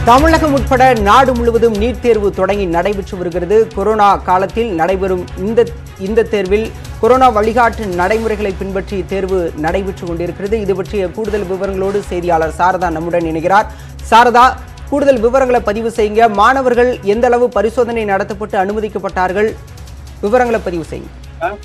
தமிழகம் உட்பட நாடு முழுவதும் நீட் தேர்வு தொடங்கி நடைபெற்று வருகிறது கொரோனா காலத்தில் நடைபெறும் இந்த இந்த தேர்வில் கொரோனா வழிகாட்டு நடைமுறைகளை பின்பற்றி தேர்வு நடைபெற்று கொண்டிருக்கிறது இது பற்றிய கூடுதல் விவரங்களோடு செய்தியாளர் சாரதா நம்முடன் இணைகிறார் சாரதா கூடுதல் விவரங்களை பதிவு செய்யுங்க மாணவர்கள் எந்த அளவு பரிசோதனை நடத்தப்பட்டு அனுமதிக்கப்பட்டார்கள் விவரங்களை பதிவு செய்யுங்க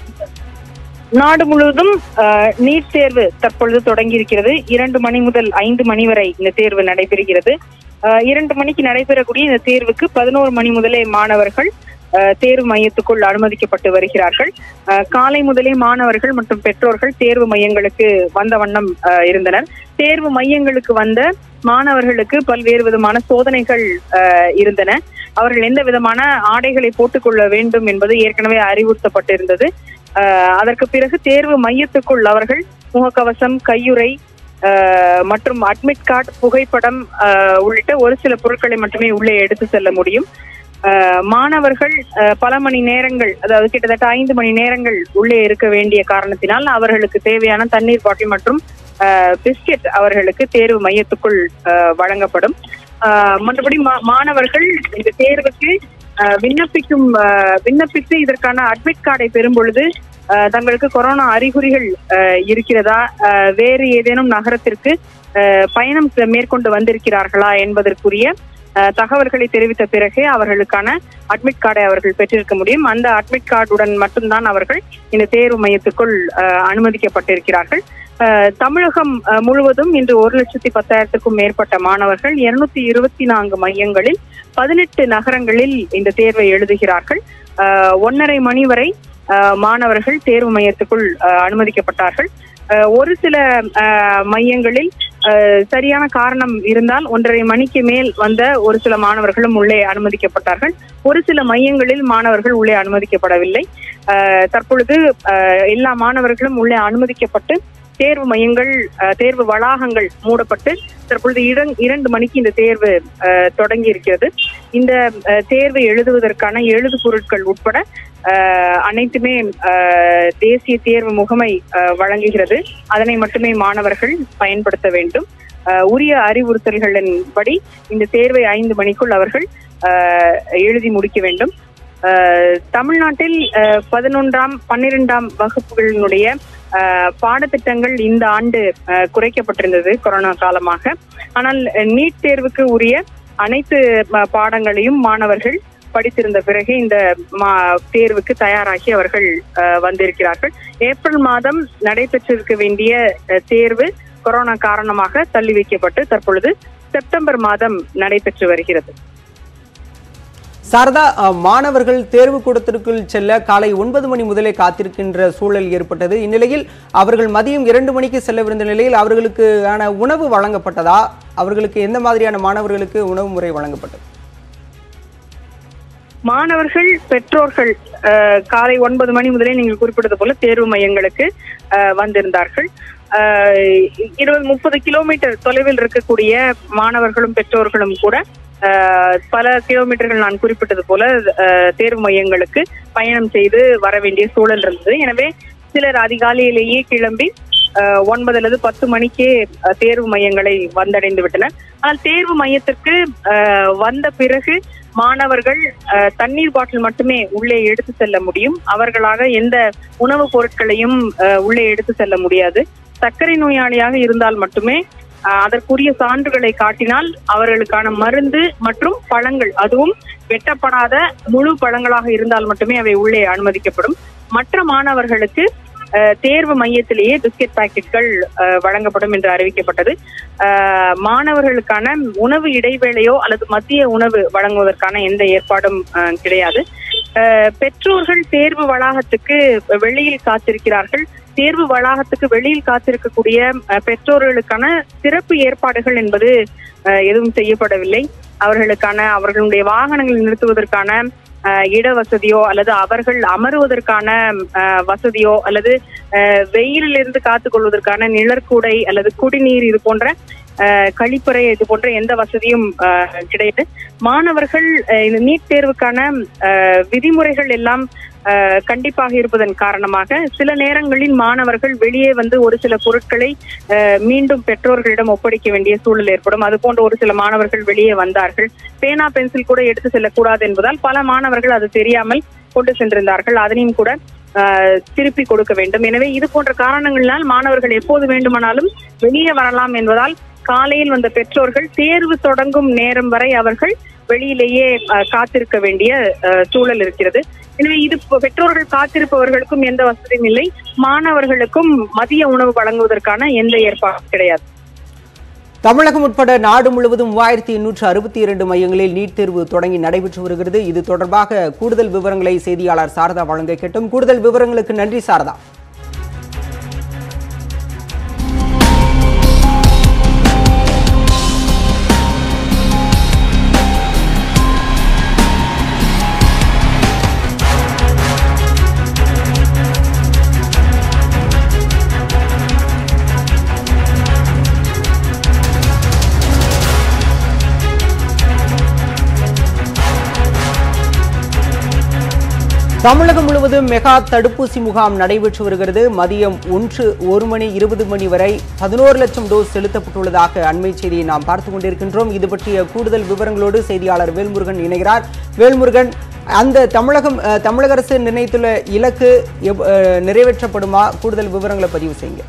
நாடு முழுவதும் அஹ், நீட் தேர்வு தற்பொழுது தொடங்கி இருக்கிறது இரண்டு மணி முதல் ஐந்து மணி வரை இந்த தேர்வு நடைபெறுகிறது அஹ், இரண்டு மணிக்கு நடைபெறக்கூடிய இந்த தேர்வுக்கு பதினோரு மணி முதலே மாணவர்கள் அஹ், தேர்வு மையத்துக்குள் அனுமதிக்கப்பட்டு வருகிறார்கள் அஹ், காலை முதலே மாணவர்கள் மற்றும் பெற்றோர்கள் தேர்வு மையங்களுக்கு வந்த வண்ணம் அஹ், இருந்தனர் தேர்வு மையங்களுக்கு வந்த மாணவர்களுக்கு பல்வேறு விதமான சோதனைகள் அஹ், இருந்தன அவர்கள் எந்த விதமான ஆடைகளை போட்டுக்கொள்ள வேண்டும் என்பது ஏற்கனவே அறிவுறுத்தப்பட்டிருந்தது அஹ் அதற்கு பிறகு தேர்வு மையத்துக்குள் அவர்கள் முகக்கவசம் கையுறை அஹ் மற்றும் அட்மிட் கார்டு புகைப்படம் அஹ் உள்ளிட்ட ஒரு சில பொருட்களை மட்டுமே உள்ளே எடுத்து செல்ல முடியும் அஹ் மாணவர்கள் அஹ் பல மணி நேரங்கள் அதாவது கிட்டத்தட்ட ஐந்து மணி நேரங்கள் உள்ளே இருக்க வேண்டிய காரணத்தினால் அவர்களுக்கு தேவையான தண்ணீர் பாட்டில் மற்றும் அஹ் பிஸ்கெட் அவர்களுக்கு தேர்வு மையத்துக்குள் அஹ் வழங்கப்படும் அஹ் மற்றபடி மா- மாணவர்கள் இந்த தேர்வுக்கு அஹ் விண்ணப்பிக்கும் அஹ் விண்ணப்பித்து இதற்கான அட்மிட் கார்டை பெறும் பொழுது அஹ் தங்களுக்கு கொரோனா அறிகுறிகள் அஹ் இருக்கிறதா அஹ் வேறு ஏதேனும் நகரத்திற்கு அஹ் பயணம் செ- மேற்கொண்டு வந்திருக்கிறார்களா என்பதற்குரிய அஹ் தகவல்களை தெரிவித்த பிறகே அவர்களுக்கான அட்மிட் கார்டை அவர்கள் பெற்றிருக்க முடியும் அந்த அட்மிட் கார்டுடன் மட்டும்தான் அவர்கள் இந்த தேர்வு மையத்துக்குள் அஹ் அனுமதிக்கப்பட்டிருக்கிறார்கள் அஹ் தமிழகம் அஹ் முழுவதும் இன்று ஒரு லட்சத்தி பத்தாயிரத்துக்கும் மேற்பட்ட மாணவர்கள் இருநூத்தி இருபத்தி நான்கு மையங்களில் பதினெட்டு நகரங்களில் இந்த தேர்வை எழுதுகிறார்கள் அஹ் ஒன்றரை மணி வரை அஹ் மாணவர்கள் தேர்வு மையத்துக்குள் அஹ் அனுமதிக்கப்பட்டார்கள் அஹ் ஒரு சில அஹ் மையங்களில் அஹ் சரியான காரணம் இருந்தால் ஒன்றரை மணிக்கு மேல் வந்த ஒரு சில மாணவர்களும் உள்ளே அனுமதிக்கப்பட்டார்கள் ஒரு சில மையங்களில் மாணவர்கள் உள்ளே அனுமதிக்கப்படவில்லை அஹ் தற்பொழுது அஹ் எல்லா மாணவர்களும் உள்ளே அனுமதிக்கப்பட்டு தேர்வு மையங்கள் அஹ் தேர்வு வளாகங்கள் மூடப்பட்டு தற்பொழுது இரண்- இரண்டு மணிக்கு இந்த தேர்வு அஹ், தொடங்கி இருக்கிறது இந்த அஹ், தேர்வை எழுதுவதற்கான எழுது பொருட்கள் உட்பட அஹ், அனைத்துமே அஹ், தேசிய தேர்வு முகமை அஹ், வழங்குகிறது அதனை மட்டுமே மாணவர்கள் பயன்படுத்த வேண்டும் அஹ், உரிய அறிவுறுத்தல்களின்படி இந்த தேர்வை ஐந்து மணிக்குள் அவர்கள் அஹ், எழுதி முடிக்க வேண்டும் அஹ், தமிழ்நாட்டில் அஹ், பதினொன்றாம் பன்னிரெண்டாம் வகுப்புகளினுடைய அஹ், பாடத்திட்டங்கள் இந்த ஆண்டு அஹ், குறைக்கப்பட்டிருந்தது கொரோனா காலமாக ஆனால் அஹ், நீட் தேர்வுக்கு உரிய அனைத்து ம- பாடங்களையும் மாணவர்கள் படித்திருந்த பிறகு இந்த மா- தேர்வுக்கு தயாராகி அவர்கள் அஹ், வந்திருக்கிறார்கள் ஏப்ரல் மாதம் நடைபெற்றிருக்க வேண்டிய அஹ், தேர்வு கொரோனா காரணமாக தள்ளி வைக்கப்பட்டு தற்பொழுது செப்டம்பர் மாதம் நடைபெற்று வருகிறது சாரதா அஹ், மாணவர்கள் தேர்வு கூடத்திற்குள் செல்ல காலை ஒன்பது மணி முதலே காத்திருக்கின்ற சூழல் ஏற்பட்டது இந்நிலையில் அவர்கள் மதியம் இரண்டு மணிக்கு செல்லவிருந்த நிலையில் அவர்களுக்கான உணவு வழங்கப்பட்டதா அவர்களுக்கு எந்த மாதிரியான மாணவர்களுக்கு உணவு முறை வழங்கப்பட்டது மாணவர்கள் பெற்றோர்கள் அஹ், காலை ஒன்பது மணி முதலே நீங்கள் குறிப்பிட்டது போல தேர்வு மையங்களுக்கு அஹ், வந்திருந்தார்கள் அஹ், இருபது முப்பது கிலோமீட்டர் தொலைவில் இருக்கக்கூடிய மாணவர்களும் பெற்றோர்களும் கூட அஹ், பல கிலோமீட்டர்கள் நான் குறிப்பிட்டது போல அஹ், தேர்வு மையங்களுக்கு பயணம் செய்து வர வேண்டிய சூழல் இருந்தது எனவே சிலர் அதிகாலையிலேயே கிளம்பி அஹ், ஒன்பது அல்லது பத்து மணிக்கே அஹ், தேர்வு மையங்களை வந்தடைந்து விட்டனர் ஆனால் தேர்வு மையத்திற்கு அஹ், வந்த பிறகு மாணவர்கள் அஹ், தண்ணீர் பாட்டில் மட்டுமே உள்ளே எடுத்து செல்ல முடியும் அவர்களாக எந்த உணவுப் பொருட்களையும் அஹ், உள்ளே எடுத்து செல்ல முடியாது சர்க்கரை நோயாளியாக இருந்தால் மட்டுமே அஹ், அதற்குரிய சான்றுகளை காட்டினால் அவர்களுக்கான மருந்து மற்றும் பழங்கள் அதுவும் வெட்டப்படாத முழு பழங்களாக இருந்தால் மட்டுமே அவை உள்ளே அனுமதிக்கப்படும் மற்ற மாணவர்களுக்கு அஹ், தேர்வு மையத்திலேயே பிஸ்கெட் பாக்கெட்கள் அஹ், வழங்கப்படும் என்று அறிவிக்கப்பட்டது அஹ், மாணவர்களுக்கான உணவு இடைவேளையோ அல்லது மதிய உணவு வழங்குவதற்கான எந்த ஏற்பாடும் அஹ், கிடையாது அஹ், பெற்றோர்கள் தேர்வு வளாகத்துக்கு வெளியில் காத்திருக்கிறார்கள் தேர்வு வளாகத்துக்கு வெளியில் காத்திருக்கக்கூடிய அஹ், பெற்றோர்களுக்கான சிறப்பு ஏற்பாடுகள் என்பது அஹ், எதுவும் செய்யப்படவில்லை அவர்களுக்கான அவர்களுடைய வாகனங்கள் நிறுத்துவதற்கான அஹ், இட வசதியோ அல்லது அவர்கள் அமருவதற்கான அஹ், வசதியோ அல்லது அஹ், வெயிலிலிருந்து காத்துக் கொள்வதற்கான நிழற்கூடை அல்லது குடிநீர் இது போன்ற அஹ், கழிப்பறை இது போன்ற எந்த வசதியும் அஹ், கிடையாது மாணவர்கள் அஹ், இந்த நீட் தேர்வுக்கான அஹ், விதிமுறைகள் எல்லாம் அஹ், கண்டிப்பாக இருப்பதன் காரணமாக சில நேரங்களில் மாணவர்கள் வெளியே வந்து ஒரு சில பொருட்களை அஹ், மீண்டும் பெற்றோர்களிடம் ஒப்படைக்க வேண்டிய சூழல் ஏற்படும் அது போன்ற ஒரு சில மாணவர்கள் வெளியே வந்தார்கள் பேனா பென்சில் கூட எடுத்து செல்லக்கூடாது என்பதால் பல மாணவர்கள் அது தெரியாமல் கொண்டு சென்றிருந்தார்கள் அதனையும் கூட அஹ், திருப்பி கொடுக்க வேண்டும் எனவே இது போன்ற காரணங்களினால் மாணவர்கள் எப்போது வேண்டுமானாலும் வெளியே வரலாம் என்பதால் காலையில் வந்த பெற்றோர்கள் தேர்வு தொடங்கும் நேரம் வரை அவர்கள் வெளியிலேயே அஹ், காத்திருக்க வேண்டிய அஹ், சூழல் இருக்கிறது எனவே இது பெ- பெற்றோர்கள் காத்திருப்பவர்களுக்கும் எந்த வசதியும் இல்லை மாணவர்களுக்கும் மதிய உணவு வழங்குவதற்கான எந்த ஏற்பாடும் கிடையாது தமிழகம் உட்பட நாடு முழுவதும் மூவாயிரத்தி எண்ணூற்று அறுபத்தி இரண்டு மையங்களில் நீட் தேர்வு தொடங்கி நடைபெற்று வருகிறது இது தொடர்பாக கூடுதல் விவரங்களை செய்தியாளர் சாரதா வழங்க கேட்டோம் கூடுதல் விவரங்களுக்கு நன்றி சாரதா தமிழகம் முழுவதும் மெகா தடுப்பூசி முகாம் நடைபெற்று வருகிறது மதியம் ஒன்று ஒரு மணி இருபது மணி வரை பதினோரு லட்சம் டோஸ் செலுத்தப்பட்டுள்ளதாக அண்மை செய்தியை நாம் பார்த்துக் கொண்டிருக்கின்றோம் இது பற்றிய கூடுதல் விவரங்களோடு செய்தியாளர் வேல்முருகன் இணைகிறார் வேல்முருகன் அந்த தமிழகம் அஹ், தமிழக அரசு நிர்ணயித்துள்ள இலக்கு எவ்- அஹ், நிறைவேற்றப்படுமா கூடுதல் விவரங்களை பதிவு செய்யுங்க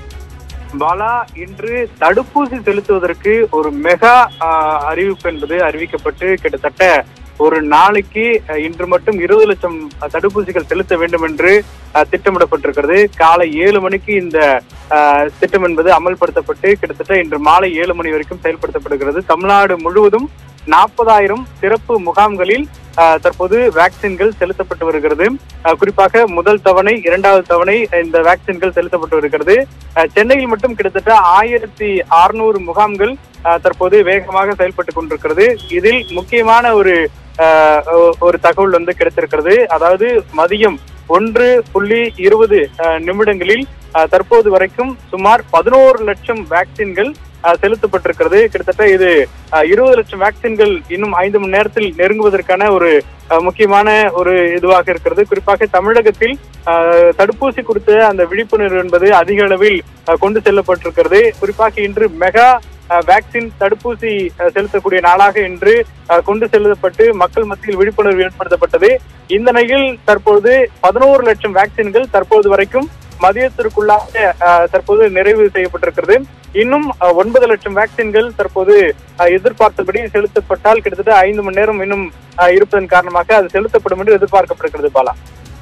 பாலா இன்று தடுப்பூசி செலுத்துவதற்கு ஒரு மெகா ஆஹ், அறிவிப்பு என்பது அறிவிக்கப்பட்டு கிட்டத்தட்ட ஒரு நாளைக்கு அஹ், இன்று மட்டும் இருபது லட்சம் அஹ், தடுப்பூசிகள் செலுத்த வேண்டும் என்று அஹ், திட்டமிடப்பட்டிருக்கிறது காலை ஏழு மணிக்கு இந்த அஹ், திட்டம் என்பது அமல்படுத்தப்பட்டு கிட்டத்தட்ட இன்று மாலை ஏழு மணி வரைக்கும் செயல்படுத்தப்படுகிறது தமிழ்நாடு முழுவதும் நாற்பதாயிரம் சிறப்பு முகாம்களில் அஹ், தற்போது வேக்சின்கள் செலுத்தப்பட்டு வருகிறது அஹ், குறிப்பாக முதல் தவணை இரண்டாவது தவணை இந்த வேக்சின்கள் செலுத்தப்பட்டு வருகிறது அஹ், சென்னையில் மட்டும் கிட்டத்தட்ட ஆயிரத்தி அறுநூறு முகாம்கள் அஹ், தற்போது வேகமாக செயல்பட்டு கொண்டிருக்கிறது இதில் முக்கியமான ஒரு அஹ், ஒ- ஒரு தகவல் வந்து கிடைத்திருக்கிறது அதாவது மதியம் ஒன்று புள்ளி இருபது அஹ், நிமிடங்களில் அஹ், தற்போது வரைக்கும் சுமார் பதினோரு லட்சம் வேக்சின்கள் அஹ், செலுத்தப்பட்டிருக்கிறது கிட்டத்தட்ட இது அஹ், இருபது லட்சம் வேக்சின்கள் இன்னும் ஐந்து மணி நேரத்தில் நெருங்குவதற்கான ஒரு அஹ், முக்கியமான ஒரு இதுவாக இருக்கிறது குறிப்பாக தமிழகத்தில் அஹ், தடுப்பூசி குறித்த அந்த விழிப்புணர்வு என்பது அதிக அளவில் அஹ், கொண்டு செல்லப்பட்டிருக்கிறது குறிப்பாக இன்று மெகா அஹ், வேக்சின் தடுப்பூசி அஹ், செலுத்தக்கூடிய நாளாக இன்று அஹ், கொண்டு செல்லப்பட்டு மக்கள் மத்தியில் விழிப்புணர்வு ஏற்படுத்தப்பட்டது இந்த நிலையில் தற்போது பதினோரு லட்சம் வேக்சின்கள் தற்போது வரைக்கும் மதியத்திற்குள்ளாக அஹ், தற்போது நிறைவு செய்யப்பட்டிருக்கிறது இன்னும் அஹ், ஒன்பது லட்சம் வேக்சின்கள் தற்போது அஹ், எதிர்பார்த்தபடி செலுத்தப்பட்டால் கிட்டத்தட்ட ஐந்து மணி நேரம் இன்னும் அஹ், இருப்பதன் காரணமாக அது செலுத்தப்படும் என்று எதிர்பார்க்கப்படுகிறது பாலா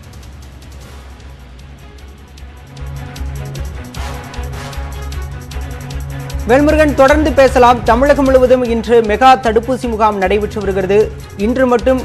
வேல்முருகன் தொடர்ந்து பேசலாம் தமிழகம் முழுவதும் இன்று மெகா தடுப்பூசி முகாம் நடைபெற்று வருகிறது இன்று மட்டும்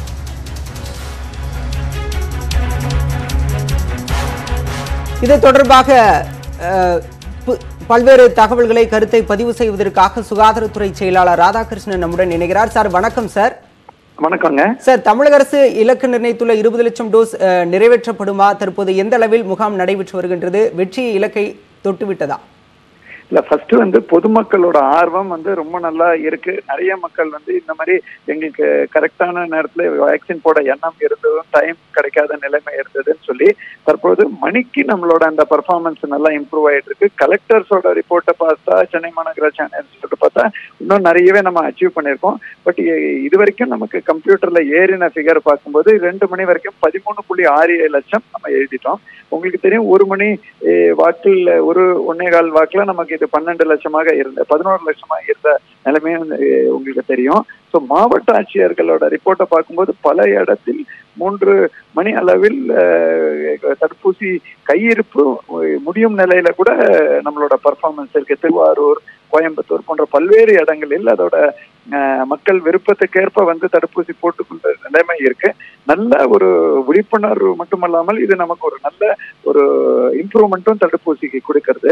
இது தொடர்பாக அஹ், பு- பல்வேறு தகவல்களை கருத்தை பதிவு செய்வதற்காக சுகாதாரத்துறை செயலாளர் ராதாகிருஷ்ணன் நம்முடன் இணைகிறார் சார் வணக்கம் சார் வணக்கங்க சார் தமிழக அரசு இலக்கு நிர்ணயித்துள்ள இருபது லட்சம் டோஸ் அஹ், நிறைவேற்றப்படுமா தற்போது எந்த அளவில் முகாம் நடைபெற்று வருகின்றது வெற்றி இலக்கை தொட்டுவிட்டதா இல்ல ஃபர்ஸ்ட் வந்து பொதுமக்களோட ஆர்வம் வந்து ரொம்ப நல்லா இருக்கு நிறைய மக்கள் வந்து இந்த மாதிரி எங்களுக்கு கரெக்டான நேரத்துல வேக்சின் போட எண்ணம் இருந்ததும் டைம் கிடைக்காத நிலைமை இருந்ததுன்னு சொல்லி தற்போது மணிக்கு நம்மளோட அந்த பர்ஃபார்மன்ஸ் நல்லா இம்ப்ரூவ் ஆயிட்டு இருக்கு கலெக்டர்ஸோட ரிப்போர்ட்டை பார்த்தா சென்னை மாநகராட்சி ஆணையர் ரிப்போர்ட்டை பார்த்தா இன்னும் நிறையவே நம்ம அச்சீவ் பண்ணியிருக்கோம் பட் இது வரைக்கும் நமக்கு கம்ப்யூட்டர்ல ஏறின ஃபிகர் பார்க்கும்போது ரெண்டு மணி வரைக்கும் பதிமூணு புள்ளி ஆறு ஏழு லட்சம் நம்ம எழுதிட்டோம் உங்களுக்கு தெரியும் ஒரு மணி eh, வாக்கில் ஒரு ஒன்னே கால் வாக்குல நமக்கு இது பன்னெண்டு லட்சமாக இருந்த பதினோரு லட்சமாக இருந்த நிலைமையும் eh, உங்களுக்கு தெரியும் ஸோ மாவட்ட ஆட்சியர்களோட ரிப்போர்ட்டை பார்க்கும்போது பல இடத்தில் மூன்று மணி அளவில் eh, தடுப்பூசி கையிருப்பு eh, முடியும் நிலையில கூட நம்மளோட பர்ஃபார்மன்ஸ் இருக்கு திருவாரூர் கோயம்புத்தூர் போன்ற பல்வேறு இடங்களில் அதோட அஹ், மக்கள் விருப்பத்துக்கேற்ப வந்து தடுப்பூசி போட்டுக்கொண்ட நிலைமை இருக்கு நல்ல ஒரு விழிப்புணர்வு மட்டுமல்லாமல் இது நமக்கு ஒரு நல்ல ஒரு இம்ப்ரூவ்மெண்ட்டும் தடுப்பூசிக்கு கொடுக்கறது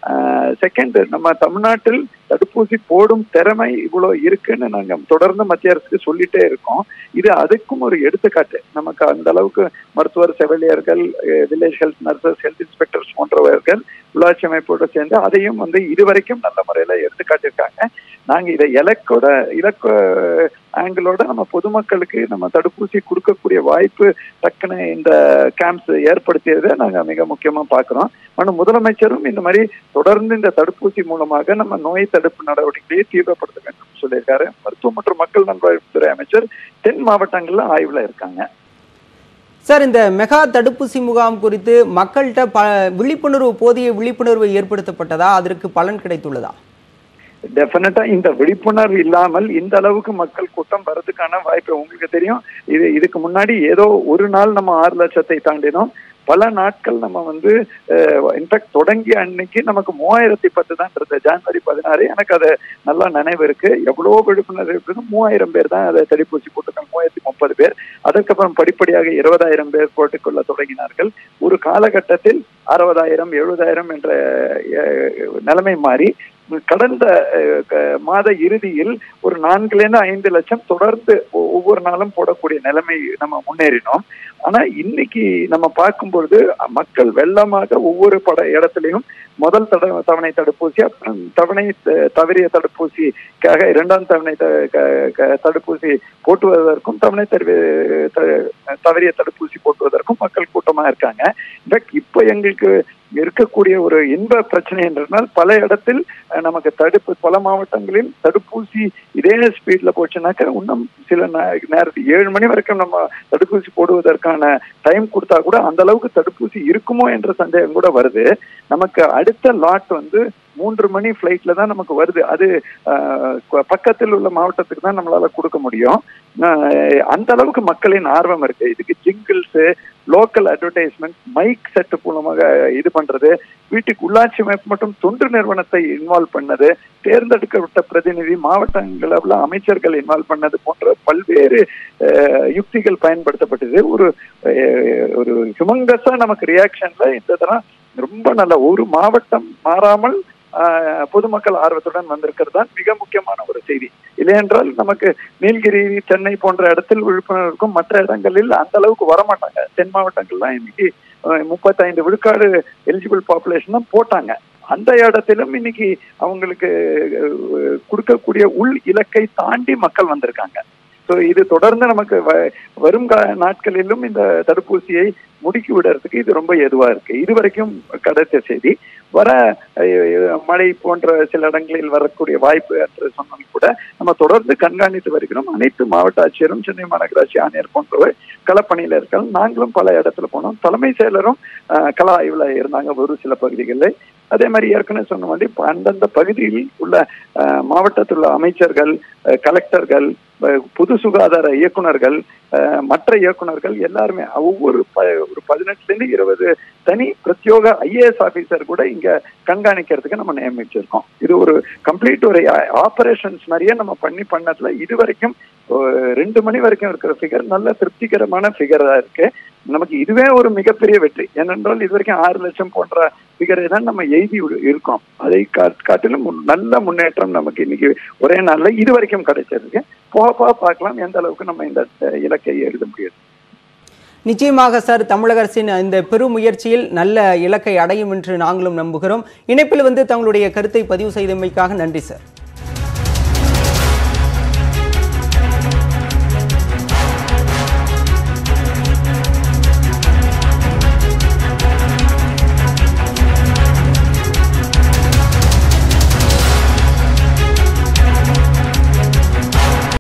செகண்ட் நம்ம தமிழ்நாட்டில் தடுப்பூசி போடும் திறமை இவ்வளவு இருக்குன்னு நாங்க தொடர்ந்து மத்திய அரசுக்கு சொல்லிட்டே இருக்கோம் இது அதுக்கும் ஒரு எடுத்துக்காட்டு நமக்கு அந்த அளவுக்கு மருத்துவர் செவிலியர்கள் village health nurses health inspectors போன்றவர்கள் உள்ளாட்சி அமைப்போடு சேர்ந்து அதையும் வந்து இதுவரைக்கும் நல்ல முறையில எடுத்து காட்டியிருக்காங்க நாங்க இதை இலக்கோட இலக்கு ஆங்கிளோட நம்ம பொதுமக்களுக்கு நம்ம தடுப்பூசி கொடுக்கக்கூடிய வாய்ப்பு டக்குன்னு இந்த கேம்ப்ஸ் ஏற்படுத்தியதை நாங்க மிக முக்கியமா பாக்குறோம் ஆனால் முதலமைச்சரும் இந்த மாதிரி தொடர்ந்து இந்த தடுப்பூசி மூலமாக நம்ம நோய் தடுப்பு நடவடிக்கையை தீவிரப்படுத்த வேண்டும் சொல்லியிருக்காரு மருத்துவ மற்றும் மக்கள் நல்வாழ்வுத்துறை அமைச்சர் தென் மாவட்டங்கள்ல ஆய்வுல இருக்காங்க சார் இந்த மெகா தடுப்பூசி முகாம் குறித்து மக்கள்கிட்ட ப விழிப்புணர்வு போதிய விழிப்புணர்வு ஏற்படுத்தப்பட்டதா அதற்கு பலன் கிடைத்துள்ளதா டெஃபினட்டா இந்த விழிப்புணர்வு இல்லாமல் இந்த அளவுக்கு மக்கள் கூட்டம் வர்றதுக்கான வாய்ப்பு உங்களுக்கு தெரியும் இது இதுக்கு முன்னாடி ஏதோ ஒரு நாள் நம்ம ஆறு லட்சத்தை தாண்டினோம் பல நாட்கள் நம்ம வந்து இன்ஃபேக்ட் தொடங்கிய அன்னைக்கு நமக்கு மூவாயிரத்தி பத்து தான் இருந்தது ஜான்வரி பதினாறு எனக்கு அது நல்லா நினைவு இருக்கு எவ்வளோ விழிப்புணர்வு இருக்குது மூவாயிரம் பேர் தான் அதை தடுப்பூசி போட்டுருக்காங்க மூவாயிரத்தி முப்பது பேர் அதற்கப்புறம் படிப்படியாக இருபதாயிரம் பேர் போட்டுக்கொள்ள தொடங்கினார்கள் ஒரு காலகட்டத்தில் அறுபதாயிரம் எழுபதாயிரம் என்ற நிலைமை மாறி கடந்த மாத இறுதியில் ஒரு நான்குலேருந்து ஐந்து லட்சம் தொடர்ந்து ஒவ்வொரு நாளும் போடக்கூடிய நிலைமை நம்ம முன்னேறினோம் ஆனா இன்னைக்கு நம்ம பார்க்கும்பொழுது மக்கள் வெள்ளமாக ஒவ்வொரு பட இடத்துலையும் முதல் தட தவணை தடுப்பூசி அப்புறம் தவணை தவறிய தடுப்பூசிக்காக இரண்டாம் தவணை தடுப்பூசி போட்டுவதற்கும் தவணை தவறிய தடுப்பூசி போட்டுவதற்கும் மக்கள் கூட்டமா இருக்காங்க இன்ஃபேக்ட் இப்போ எங்களுக்கு இருக்கக்கூடிய ஒரு இன்ப பிரச்சனை என்றால் பல இடத்தில் நமக்கு தடுப்பு பல மாவட்டங்களில் தடுப்பூசி இதே ஸ்பீட்ல போச்சுனாக்க இன்னும் சில நேரத்தில் ஏழு மணி வரைக்கும் நம்ம தடுப்பூசி போடுவதற்கான டைம் கொடுத்தா கூட அந்த அளவுக்கு தடுப்பூசி இருக்குமோ என்ற சந்தேகம் கூட வருது நமக்கு அடுத்த லாட் வந்து மூன்று மணி ஃபிளைட்ல தான் நமக்கு வருது அது பக்கத்தில் உள்ள மாவட்டத்துக்கு தான் நம்மளால கொடுக்க முடியும் அந்த அளவுக்கு மக்களின் ஆர்வம் இருக்கு இதுக்கு jingles local advertisement mic set மூலமாக இது பண்றது வீட்டுக்கு உள்ளாட்சி அமைப்பு மற்றும் தொண்டு நிறுவனத்தை இன்வால்வ் பண்ணது தேர்ந்தெடுக்கப்பட்ட பிரதிநிதி மாவட்டங்களவில் அமைச்சர்கள் இன்வால்வ் பண்ணது போன்ற பல்வேறு யுக்திகள் பயன்படுத்தப்பட்டது ஒரு ஒரு ஹியூமங்கஸா நமக்கு ரியாக்ஷன்ல இந்த தரம் ரொம்ப நல்ல ஒரு மாவட்டம் மாறாமல் பொதுமக்கள் ஆர்வத்துடன் வந்திருக்கிறது தான் மிக முக்கியமான ஒரு செய்தி இல்லையென்றால் நமக்கு நீலகிரி சென்னை போன்ற இடத்தில் விழிப்புணர்வு இருக்கும் மற்ற இடங்களில் அந்த அளவுக்கு வரமாட்டாங்க தென் மாவட்டங்கள்லாம் இன்னைக்கு முப்பத்தைந்து விழுக்காடு எலிஜிபிள் பாப்புலேஷன் தான் போட்டாங்க அந்த இடத்திலும் இன்னைக்கு அவங்களுக்கு கொடுக்கக்கூடிய உள் இலக்கை தாண்டி மக்கள் வந்திருக்காங்க ஸோ இது தொடர்ந்து நமக்கு வரும் நாட்களிலும் இந்த தடுப்பூசியை முடுக்கி விடுறதுக்கு இது ரொம்ப எதுவா இருக்கு இது வரைக்கும் கிடைத்த செய்தி வர மழை போன்ற சில இடங்களில் வரக்கூடிய வாய்ப்பு என்று சொன்னாலும் கூட நம்ம தொடர்ந்து கண்காணித்து வருகிறோம் அனைத்து மாவட்ட ஆட்சியரும் சென்னை மாநகராட்சி ஆணையர் போன்றவர் களப்பணியில இருக்காங்க நாங்களும் பல இடத்துல போனோம் தலைமை செயலரும் கள ஆய்வுல இருந்தாங்க ஒரு சில பகுதிகளில் அதே மாதிரி ஏற்கனவே சொன்ன மாதிரி அந்தந்த பகுதியில் உள்ள மாவட்டத்தில் உள்ள அமைச்சர்கள் கலெக்டர்கள் பொது சுகாதார இயக்குநர்கள் மற்ற இயக்குநர்கள் எல்லாருமே ஒவ்வொரு ஒரு பதினெட்டுல இருந்து இருபது தனி பிரத்யோக ஐஏஎஸ் ஆபீசர் கூட இங்க கண்காணிக்கிறதுக்கு நம்ம நியமிச்சிருக்கோம் இது ஒரு கம்ப்ளீட் ஒரு ஆபரேஷன்ஸ் மாதிரியே நம்ம பண்ணி பண்ணதுல இது வரைக்கும் ரெண்டு மணி வரைக்கும் இருக்கிற ஃபிகர் நல்ல திருப்திகரமான ஃபிகரா இருக்கு நமக்கு இதுவே ஒரு மிகப்பெரிய வெற்றி ஏனென்றால் இது வரைக்கும் ஆறு லட்சம் போன்ற ஃபிகரை தான் நம்ம எழுதி இருக்கோம் அதை காட்டிலும் நல்ல முன்னேற்றம் நமக்கு இன்னைக்கு ஒரே நாள்ல இது வரைக்கும் கிடைச்சிருக்கு போக போக பார்க்கலாம் எந்த அளவுக்கு நம்ம இந்த இலக்கை எழுத முடியாது நிச்சயமாக சார் தமிழக அரசின் இந்த பெரும் முயற்சியில் நல்ல இலக்கை அடையும் என்று நாங்களும் நம்புகிறோம் இணைப்பில் வந்து தங்களுடைய கருத்தை பதிவு செய்தமைக்காக நன்றி சார்